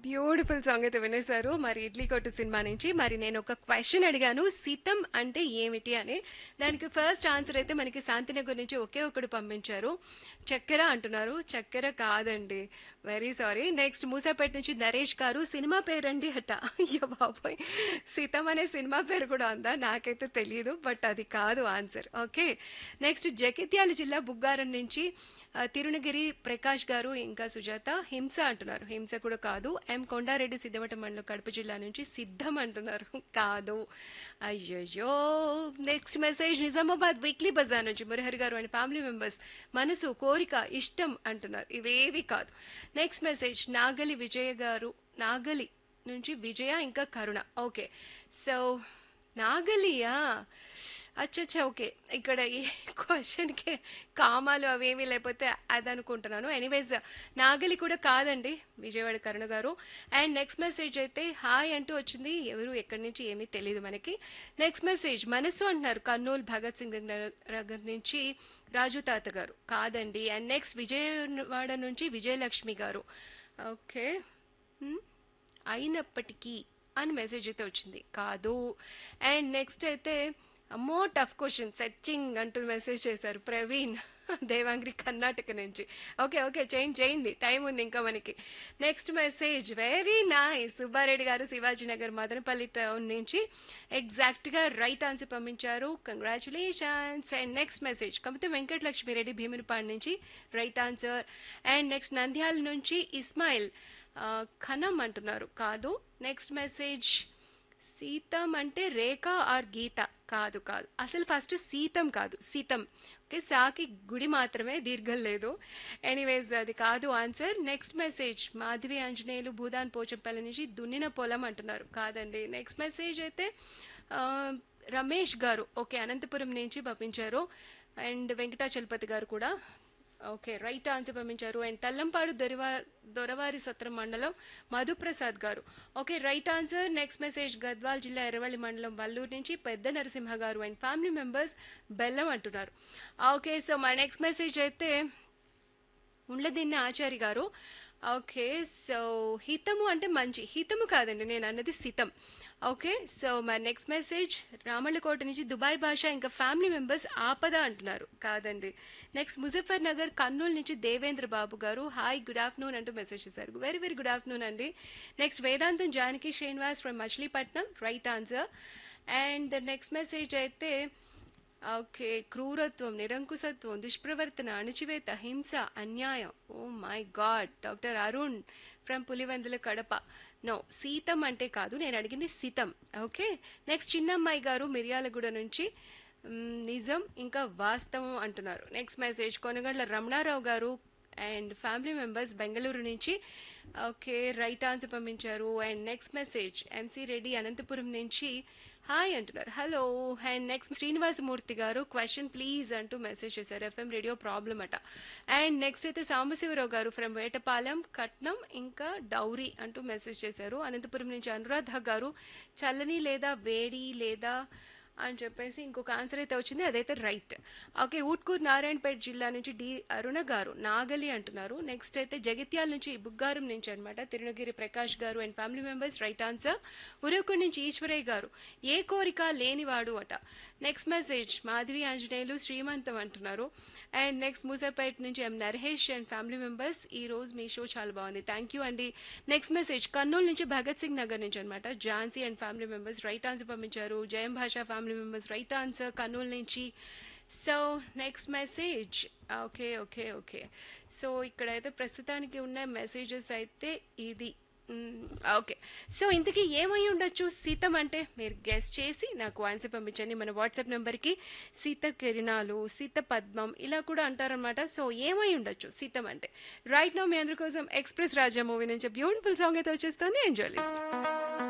Beautiful song అయితే వినేశారు మరి ఇడ్లీ కొట్టు సినిమా నుంచి మరి నేను ఒక క్వశ్చన్ అడిగాను సీతం అంటే ఏమిటి అని దానికి ఫస్ట్ ఆన్సర్ అయితే మనకి శాంతినగర్ నుంచి ఒకే ఒకడు పంపించారు చక్కెర అంటున్నారు చక్కెర కాదండి వెరీ సారీ నెక్స్ట్ మూసాపేట నుంచి నరేష్ గారు సినిమా పేరండి అట అయ్యో బాబోయ్ సీతం అనే సినిమా పేరు కూడా ఉందా నాకైతే తెలియదు బట్ అది కాదు ఆన్సర్ ఓకే నెక్స్ట్ జగిత్యాల జిల్లా బుగ్గారం నుంచి ఆ, తిరుణగిరి ప్రకాష్ గారు ఇంకా సుజాత హింస అంటున్నారు హింస కూడా కాదు ఎం కొండారెడ్డి సిద్ధవటం మండలం కడప జిల్లా నుంచి సిద్ధం అంటున్నారు కాదు అయ్యయ్యో నెక్స్ట్ మెసేజ్ నిజామాబాద్ వీక్లీ బజార్ నుంచి మురహరి గారు అండ్ ఫ్యామిలీ మెంబర్స్ మనసు కోరిక ఇష్టం అంటున్నారు ఇవేవి కాదు నెక్స్ట్ మెసేజ్ నాగలి విజయ గారు నాగలి నుంచి విజయ ఇంకా కరుణ ఓకే సో నాగలియా అచ్చచ్చా ఓకే ఇక్కడ ఈ క్వశ్చన్కి కామాలు అవేమీ లేకపోతే అది అనుకుంటున్నాను ఎనీవేస్ నాగలి కూడా కాదండి Vijayawada Karuna garu and next message అయితే హాయ్ అంటూ వచ్చింది ఎవరు ఎక్కడి నుంచి ఏమీ తెలియదు మనకి నెక్స్ట్ మెసేజ్ మనసు అంటున్నారు కర్నూలు భగత్ సింగ్ నగర్ నుంచి రాజు తాత గారు కాదండి అండ్ నెక్స్ట్ విజయవాడ నుంచి విజయలక్ష్మి గారు ఓకే హ్మ్. అయినప్పటికీ అని మెసేజ్ అయితే వచ్చింది కాదు అండ్ నెక్స్ట్ అయితే అమ్మో టఫ్ క్వశ్చన్ సెర్చింగ్ అంటూ మెసేజ్ చేశారు ప్రవీణ్ దేవాంగ్రి కర్ణాటక నుంచి ఓకే ఓకే చేయండి చేయండి టైం ఉంది ఇంకా మనకి next message very nice Subbareddy garu Shivajinagar Madanapalli town నుంచి ఎగ్జాక్ట్గా రైట్ ఆన్సర్ పంపించారు కంగ్రాచులేషన్స్ అండ్ నెక్స్ట్ మెసేజ్ కమితే వెంకటలక్ష్మిరెడ్డి భీమునిపాడు నుంచి right answer and next Nandyal నుంచి ఇస్మాయిల్ ఆ, ఖనం అంటున్నారు కాదు నెక్స్ట్ మెసేజ్ సీతం అంటే రేఖ ఆర్ గీత కాదు కాదు అసలు ఫస్ట్ సీతం కాదు సీతం ఓకే సాకి గుడి మాత్రమే దీర్ఘం లేదు ఎనీవేస్ అది కాదు answer next message Madhavi Anjaneyulu Bhoodan Pochampally నుంచి దున్నిన పొలం అంటున్నారు కాదండి నెక్స్ట్ మెసేజ్ అయితే ఆ, రమేష్ గారు ఓకే అనంతపురం నుంచి పంపించారు అండ్ వెంకటాచలపతి గారు కూడా ఓకే రైట్ ఆన్సర్ పంపించారు అండ్ తల్లంపాడు దొరివా దొరవారి సత్రం మండలం Madhuprasad garu okay right answer next message Gadwal జిల్లా ఎర్రవల్లి మండలం వల్లూరు నుంచి పెద్ద నరసింహ గారు అండ్ ఫ్యామిలీ మెంబర్స్ బెల్లం అంటున్నారు ఓకే సో మా నెక్స్ట్ మెసేజ్ అయితే ఉండదిన్న ఆచారి గారు ఓకే సో హితము అంటే మంచి హితము కాదండి నేను అన్నది సితం ఓకే సో మా నెక్స్ట్ మెసేజ్ రామళ్ళకోట నుంచి దుబాయ్ భాష ఇంకా ఫ్యామిలీ మెంబర్స్ ఆపద అంటున్నారు కాదండి నెక్స్ట్ ముజఫర్ నగర్ కర్నూలు నుంచి Devendra Babu garu hi good afternoon అంటూ మెసేజ్ చేశారు వెరీ వెరీ గుడ్ ఆఫ్టర్నూన్ అండి next Vedantam Janaki Srinivas from Machilipatnam right answer and next message అయితే ఓకే క్రూరత్వం నిరంకుశత్వం దుష్ప్రవర్తన అణచివేత హింస అన్యాయం oh my god doctor Arun from Pulivendula Kadapa no సీతం అంటే కాదు నేను అడిగింది సీతం ఓకే నెక్స్ట్ చిన్నమ్మాయి గారు మిర్యాలగూడ నుంచి మ్, నిజం ఇంకా వాస్తవం అంటున్నారు నెక్స్ట్ మెసేజ్ కొనగండ్ల రమణారావు గారు అండ్ ఫ్యామిలీ మెంబర్స్ బెంగళూరు నుంచి ఓకే రైట్ ఆన్సర్ పంపించారు and next message MC Reddy Anantapur నుంచి హాయ్ అంటున్నారు hello and next Srinivasamurthy garu question please అంటూ మెసేజ్ చేశారు ఎఫ్ఎం రేడియో ప్రాబ్లం అట అండ్ నెక్స్ట్ అయితే సాంబశివరావు గారు ఫ్రమ్ వేటపాలెం కట్నం ఇంకా డౌరీ అంటూ మెసేజ్ చేశారు అనంతపురం నుంచి అనురాధ గారు చల్లని లేదా వేడి లేదా అని చెప్పేసి ఇంకొక ఆన్సర్ అయితే వచ్చింది అదైతే రైట్ ఓకే ఊట్కూర్ నారాయణపేట జిల్లా నుంచి డి అరుణ గారు నాగలి అంటున్నారు నెక్స్ట్ అయితే జగిత్యాల నుంచి బుగ్గారం నుంచి అనమాట Tirunagiri Prakash garu and family members right answer Uravakonda నుంచి ఈశ్వరయ్య గారు ఏ కోరిక లేనివాడు అట నెక్స్ట్ మెసేజ్ మాధవి ఆంజనేయులు శ్రీమంతం అంటున్నారు అండ్ నెక్స్ట్ మూసాపేట నుంచి M Naresh and family members ఈ రోజు మీ షో చాలా బాగుంది థ్యాంక్ యూ అండి నెక్స్ట్ మెసేజ్ కర్నూలు నుంచి భగత్ సింగ్ నగర్ నుంచి అనమాట Jhansi and family members right answer పంపించారు Jayam Basha family members right answer Kurnool నుంచి so next message okay okay okay so ఇక్కడైతే ప్రస్తుతానికి ఉన్న మెసేజెస్ అయితే ఇది ఓకే సో ఇంతకీ ఏమై ఉండొచ్చు సీతం అంటే మీరు గెస్ట్ చేసి నాకు ఆన్సర్ పంపించండి మన వాట్సాప్ నెంబర్కి సీత కిరణాలు సీత పద్మం ఇలా కూడా అంటారనమాట సో ఏమై ఉండొచ్చు సీతం అంటే రైట్ నో మీ అందరి కోసం ఎక్స్ప్రెస్ రాజా మూవీ నుంచి బ్యూటిఫుల్ సాంగ్ అయితే వచ్చేస్తుంది ఎంజాయ్ లిస్ట్